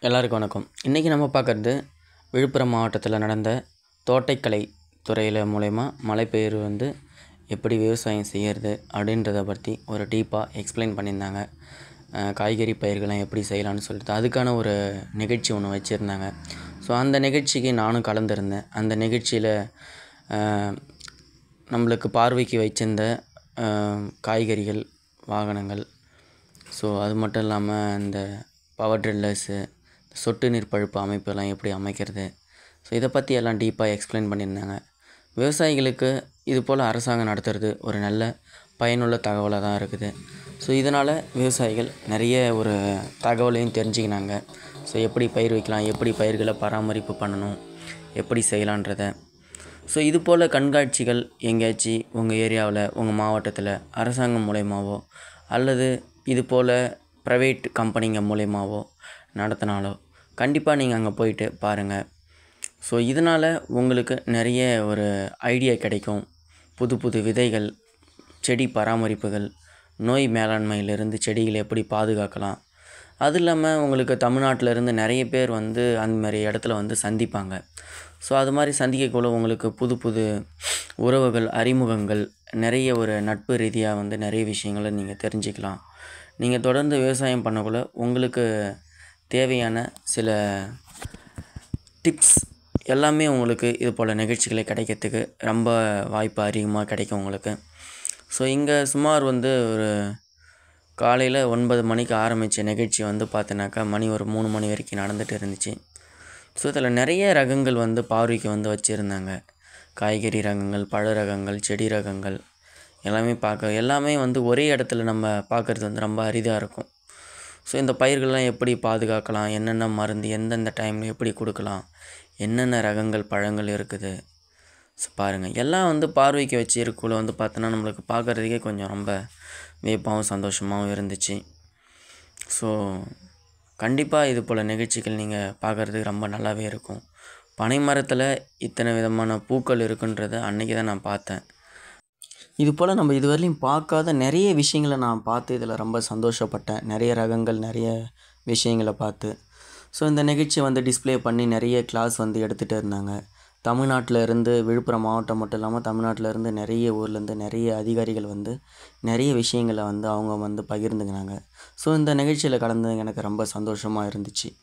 எல்லாருக்கும் வணக்கம் இன்றைக்கி நம்ம பார்க்குறது விழுப்புரம் மாவட்டத்தில் நடந்த தோட்டக்கலை துறையில் மூலயமா மலைப்பயிர் வந்து எப்படி விவசாயம் செய்கிறது அப்படின்றத பற்றி ஒரு டீப்பாக எக்ஸ்பிளைன் பண்ணியிருந்தாங்க அஹ் காய்கறி பயிர்கள்லாம் எப்படி செய்யலாம்னு சொல்லிட்டு அதுக்கான ஒரு நிகழ்ச்சி ஒன்று வச்சுருந்தாங்க ஸோ அந்த நிகழ்ச்சிக்கு நானும் கலந்துருந்தேன் அந்த நிகழ்ச்சியில் நம்மளுக்கு பார்வைக்கு வச்சிருந்த அஹ், காய்கறிகள் வாகனங்கள் ஸோ அது மட்டும் இல்லாமல் இந்த பவர் ட்ரில்லர்ஸு சொட்டு நீர் பழுப்பு அமைப்பெல்லாம் எப்படி அமைக்கிறது ஸோ இதை பற்றி எல்லாம் டீப்பாக எக்ஸ்பிளைன் பண்ணியிருந்தாங்க விவசாயிகளுக்கு இது போல் அரசாங்கம் நடத்துறது ஒரு நல்ல பயனுள்ள தகவலாக தான் இருக்குது ஸோ இதனால் விவசாயிகள் நிறைய ஒரு தகவலையும் தெரிஞ்சுக்கினாங்க ஸோ எப்படி பயிர் வைக்கலாம் எப்படி பயிர்களை பராமரிப்பு பண்ணணும் எப்படி செய்யலான்றதை ஸோ இது போல் கண்காட்சிகள் எங்கேயாச்சும் உங்கள் ஏரியாவில் உங்கள் மாவட்டத்தில் அரசாங்கம் மூலயமாவோ அல்லது இது போல் ப்ரைவேட் கம்பெனிங்க மூலயமாவோ நடத்தினாலோ கண்டிப்பாக நீங்கள் அங்கே போயிட்டு பாருங்கள் ஸோ இதனால் உங்களுக்கு நிறைய ஒரு ஐடியா கிடைக்கும் புது புது விதைகள் செடி பராமரிப்புகள் நோய் மேலாண்மையிலிருந்து செடிகளை எப்படி பாதுகாக்கலாம் அது இல்லாமல் உங்களுக்கு தமிழ்நாட்டில் இருந்து நிறைய பேர் வந்து அந்த மாதிரி இடத்துல வந்து சந்திப்பாங்க ஸோ அது மாதிரி சந்திக்கக்குள்ள உங்களுக்கு புது புது உறவுகள் அறிமுகங்கள் நிறைய ஒரு நட்பு ரீதியாக வந்து நிறைய விஷயங்களை நீங்கள் தெரிஞ்சுக்கலாம் நீங்கள் தொடர்ந்து விவசாயம் பண்ணக்குள்ள உங்களுக்கு தேவையான சில டிப்ஸ் எல்லாமே உங்களுக்கு இது போல் நிகழ்ச்சிகளை கிடைக்கிறதுக்கு ரொம்ப வாய்ப்பு அதிகமாக கிடைக்கும் உங்களுக்கு ஸோ இங்கே சுமார் வந்து ஒரு காலையில் ஒன்பது மணிக்கு ஆரம்பித்த நிகழ்ச்சி வந்து பார்த்தீங்கன்னாக்கா மணி ஒரு மூணு மணி வரைக்கும் நடந்துகிட்டு இருந்துச்சு ஸோ இதில் நிறைய ரகங்கள் வந்து பார்வைக்கு வந்து வச்சுருந்தாங்க காய்கறி ரகங்கள் பழ ரகங்கள் செடி ரகங்கள் எல்லாமே பார்க்க எல்லாமே வந்து ஒரே இடத்துல நம்ம பார்க்குறது வந்து ரொம்ப அரிதாக இருக்கும் ஸோ இந்த பயிர்கள்லாம் எப்படி பாதுகாக்கலாம் என்னென்ன மருந்து எந்தெந்த டைமில் எப்படி கொடுக்கலாம் என்னென்ன ரகங்கள் பழங்கள் இருக்குது ஸோ பாருங்கள் எல்லாம் வந்து பார்வைக்கு வச்சு இருக்குள்ள வந்து பார்த்தோன்னா நம்மளுக்கு பார்க்குறதுக்கே கொஞ்சம் ரொம்ப வியப்பாகவும் சந்தோஷமாகவும் இருந்துச்சு ஸோ கண்டிப்பாக இது போல் நிகழ்ச்சிகள் நீங்கள் பார்க்குறதுக்கு ரொம்ப நல்லாவே இருக்கும் பனை மரத்தில் இத்தனை விதமான பூக்கள் இருக்குன்றதை அன்றைக்கி தான் நான் பார்த்தேன் இது போல் நம்ம இதுவரையிலும் பார்க்காத நிறைய விஷயங்களை நான் பார்த்து இதில் ரொம்ப சந்தோஷப்பட்டேன் நிறைய ரகங்கள் நிறைய விஷயங்களை பார்த்து ஸோ இந்த நிகழ்ச்சி வந்து டிஸ்ப்ளே பண்ணி நிறைய கிளாஸ் வந்து எடுத்துகிட்டு இருந்தாங்க தமிழ்நாட்டில் இருந்து விழுப்புரம் மாவட்டம் மட்டும் இல்லாமல் தமிழ்நாட்டில் இருந்து நிறைய ஊர்லேருந்து நிறைய அதிகாரிகள் வந்து நிறைய விஷயங்களை வந்து அவங்க வந்து பகிர்ந்துக்கினாங்க ஸோ இந்த நிகழ்ச்சியில் கலந்து எனக்கு ரொம்ப சந்தோஷமாக இருந்துச்சு